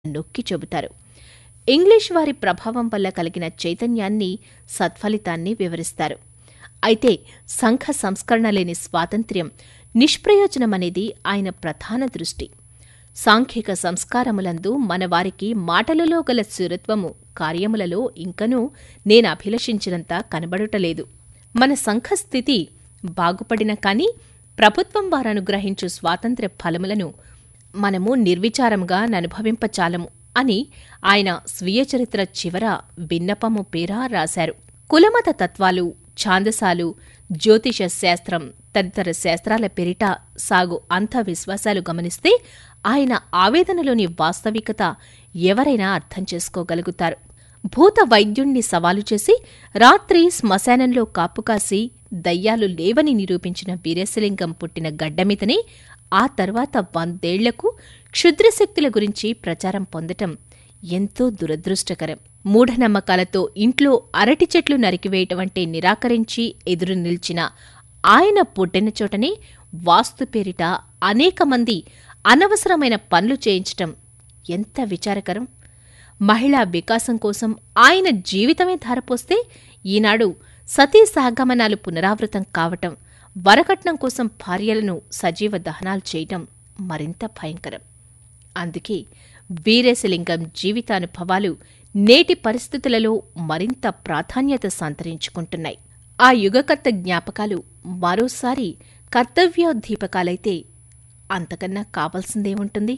నొక్కి చెబుతారు ఇంగ్లీష్ వారి ప్రభావం వల్ల కలిగిన చైతన్యాన్ని సత్ఫలితాన్ని వివరిస్తారు అయితే సంఘ సంస్కరణ లేని స్వాతంత్ర్యం నిష్ప్రయోజనమనేది ఆయన ప్రధాన దృష్టి సాంఘిక సంస్కారములందు మనవారికి మాటలలో గల సురత్వము కార్యములలో ఇంకనూ నేను అభిలషించినంత కనబడుటలేదు మన సంఘస్థితి బాగుపడిన కాని ప్రభుత్వం వారనుగ్రహించు స్వాతంత్ర్య ఫలములను మనము నిర్విచారముగా ననుభవింపచాలము అని ఆయన స్వీయ చరిత్ర చివర విన్నపము పేర రాశారు కులమత తత్వాలు ఛాందసాలు జ్యోతిష శాస్త్రం తదితర శాస్త్రాల పేరిట సాగు అంధ విశ్వాసాలు గమనిస్తే ఆయన ఆవేదనలోని వాస్తవికత ఎవరైనా అర్థం చేసుకోగలుగుతారు భూత వైద్యుణ్ణి సవాలు చేసి రాత్రి శ్మశానంలో కాపుకాసి దయ్యాలు లేవని నిరూపించిన వీరేశలింగం పుట్టిన గడ్డమితనే ఆ తర్వాత వందేళ్లకు క్షుద్రశక్తుల గురించి ప్రచారం పొందటం ఎంతో దురదృష్టకరం మూఢనమ్మకాలతో ఇంట్లో అరటి చెట్లు నరికివేయటమంటే నిరాకరించి ఎదురు నిలిచిన ఆయన పుట్టిన చోటనే వాస్తు పేరిట అనేక మంది అనవసరమైన పనులు చేయించటం ఎంత విచారకరం మహిళా వికాసం కోసం ఆయన జీవితమే ధారపోస్తే ఈనాడు సతీ సహగమనాలు పునరావృతం కావటం వరకట్నం కోసం భార్యలను సజీవ దహనాలు చేయటం మరింత భయంకరం అందుకే వీరేశలింగం జీవితానుభవాలు నేటి పరిస్థితులలో మరింత ప్రాధాన్యత సంతరించుకుంటున్నాయి ఆ యుగకర్త జ్ఞాపకాలు మరోసారి కర్తవ్యోద్దీపకాలైతే అంతకన్నా కావాల్సిందేముంటుంది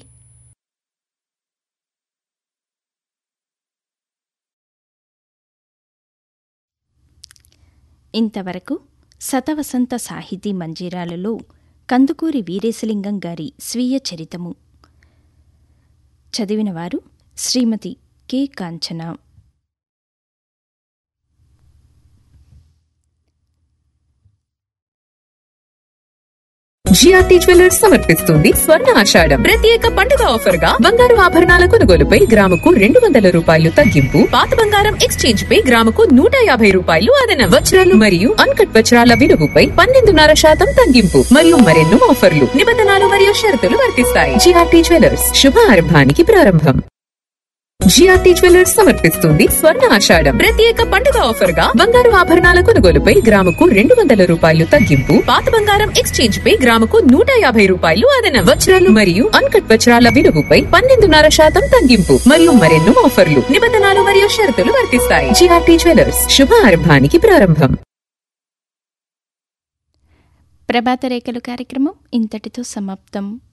ఇంతవరకు శతవసంత సాహితీ మంజీరాలలో కందుకూరి వీరేశలింగం గారి స్వీయ చరితము చదివినవారు Srimathi K Kanchana GRT jewellers సమర్పిస్తుంది స్వర్ణ ఆషాఢం ప్రత్యేక పండుగ ఆఫర్ గా బంగారు ఆభరణాల కొనుగోలుపై గ్రాముకు రెండు వందల రూపాయలు తగ్గింపు పాత బంగారం ఎక్స్చేంజ్ పై గ్రాముకు నూట యాభై రూపాయలు అదనం వజ్రాలు మరియు అన్కట్ వజ్రాల విలువపై పన్నెండున్నర శాతం తగ్గింపు మరియు మరెన్నో ఆఫర్లు నిబంధనలు మరియు షరతులు వర్తిస్తాయి జిఆర్టీ జ్యువెలర్స్ శుభారంభానికి ప్రారంభం జిఆర్టీ జ్యువెలర్స్ సమర్పిస్తుంది స్వర్ణ ఆషాఢం ప్రత్యేక పండుగ ఆఫర్ గా బంగారు ఆభరణాల కొనుగోలుపై గ్రాముకు రెండు వందల రూపాయలు తగ్గింపు పాత బంగారం ఎక్స్చేంజ్ పై గ్రాముకు నూట యాభై రూపాయలు అదనం వజ్రాలు మరియు అన్కట్ వజ్రాల విలువపై పన్నెండున్నర శాతం తగ్గింపు మరియు మరెన్నో ఆఫర్లు నిబంధనలు మరియు షరతులు వర్తిస్తాయి జిఆర్టీ జ్యువెలర్స్ శుభారంభానికి ప్రారంభం ప్రభాత రేఖలు కార్యక్రమం ఇంతటితో సమాప్తం